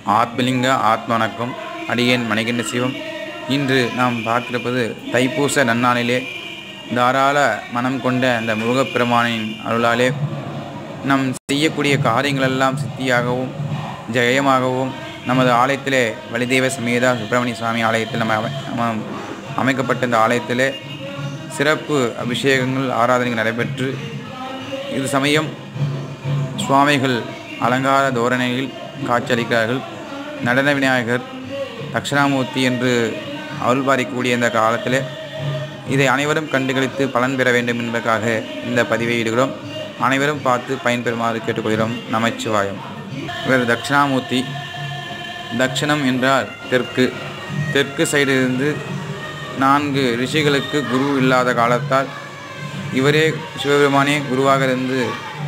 ஆத்மலிங்க ஆத்ம வணக்கம் அடியேன் மணிகண்ட சிவம் இன்று நாம் பார்த்திருப்பது தைப்பூச நன்னாளிலே தாராள மனம் கொண்ட அந்த முருகப்பெருமானின் அருளாலே நம் செய்யக்கூடிய காரியங்களெல்லாம் சித்தியாகவும் ஜெயமாகவும் நமது ஆலயத்திலே வலிதேவ சமேதா சுப்பிரமணிய சுவாமி ஆலயத்தில் நம்ம அமை- நம்ம அமைக்கப்பட்ட இந்த ஆலயத்திலே சிறப்பு அபிஷேகங்கள் ஆராதனைகள் நடைபெற்று இது சமயம் சுவாமிகள் அலங்கார தோரணையில் காட்சியளிக்கிறார்கள் நடன விநாயகர் தட்சிணாமூர்த்தி என்று அருள் பாரிக்கக்கூடிய இந்த காலத்திலே இதை அனைவரும் கண்டுகளித்து பலன் பெற வேண்டும் என்பதற்காக இந்த பதிவை இடுகிறோம் அனைவரும் பார்த்து பயன்பெறுமாறு கேட்டுக்கொள்கிறோம் நமச்சிவாயம் இவர் தட்சிணாமூர்த்தி தட்சிணம் என்றால் தெற்கு தெற்கு சைடிலிருந்து நான்கு ரிஷிகளுக்கு குரு இல்லாத காலத்தால் இவரே சிவபெருமானே குருவாக இருந்து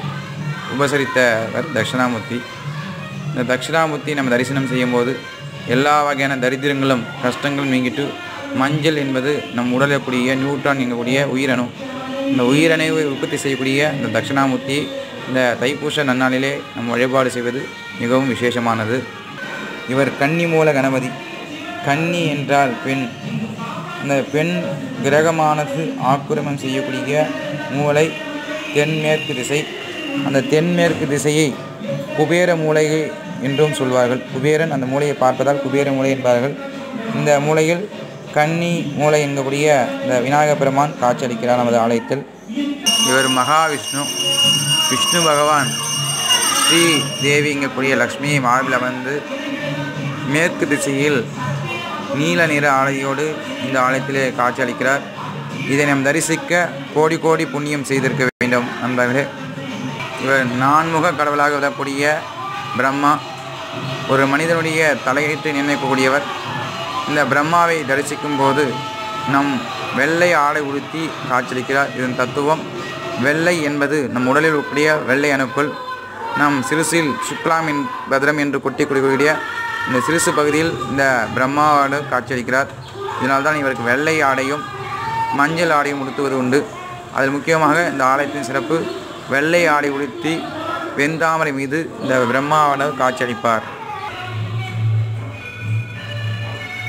உபசரித்தவர் தட்சிணாமூர்த்தி இந்த தட்சிணாமூர்த்தி நம்ம தரிசனம் செய்யும்போது எல்லா வகையான தரித்திரங்களும் கஷ்டங்களும் நீங்கிட்டு மஞ்சள் என்பது நம் உடலில் இருக்கக்கூடிய நியூட்ரான் எங்கக்கூடிய உயிரணு இந்த உயிரணுவை உற்பத்தி செய்யக்கூடிய இந்த தட்சிணாமூர்த்தி இந்த தைப்பூச நன்னாளிலே நம்ம வழிபாடு செய்வது மிகவும் விசேஷமானது இவர் கன்னி மூல கணபதி கன்னி என்றால் பெண் இந்த பெண் கிரகமானது ஆக்கிரமம் செய்யக்கூடிய மூலை தென்மேற்கு திசை அந்த தென்மேற்கு திசையை குபேர மூலை என்றும் சொல்வார்கள் குபேரன் அந்த மூலையை பார்ப்பதால் குபேர மூலை என்பார்கள் இந்த மூலையில் கன்னி மூலை என்கக்கூடிய இந்த விநாயகப் பெருமான் காட்சியளிக்கிறார் நமது ஆலயத்தில் இவர் மகாவிஷ்ணு விஷ்ணு பகவான் ஸ்ரீ தேவி எங்கக்கூடிய லக்ஷ்மியை மார்பில் அமர்ந்து மேற்கு திசையில் நீல நிற ஆலையோடு இந்த ஆலயத்திலே காட்சியளிக்கிறார் இதை நாம் தரிசிக்க கோடி கோடி புண்ணியம் செய்திருக்க வேண்டும் நண்பர்களே இவர் நான்முக கடவுளாக விடக்கூடிய பிரம்மா ஒரு மனிதனுடைய தலையிட்டு நிர்ணயிக்கக்கூடியவர் இந்த பிரம்மாவை தரிசிக்கும் போது நம் வெள்ளை ஆடை உடுத்தி காட்சியளிக்கிறார் இதன் தத்துவம் வெள்ளை என்பது நம் உடலில் இருக்கக்கூடிய வெள்ளை அணுக்கள் நம் சிறுசில் சுக்லாமின் பத்ரம் என்று கொட்டி கொடுக்கக்கூடிய இந்த சிறுசு பகுதியில் இந்த பிரம்மாவோடு காட்சியளிக்கிறார் இதனால்தான் இவருக்கு வெள்ளை ஆடையும் மஞ்சள் ஆடையும் உடுத்துவது உண்டு அதில் முக்கியமாக இந்த ஆலயத்தின் சிறப்பு வெள்ளை ஆடை உடுத்தி வெண்தாமரை மீது இந்த பிரம்மாவோட காட்சியளிப்பார்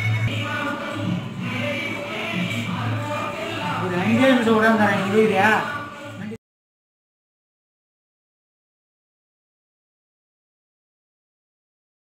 ஒரு அஞ்சு நிமிஷம் உடம்பு தரேன் இது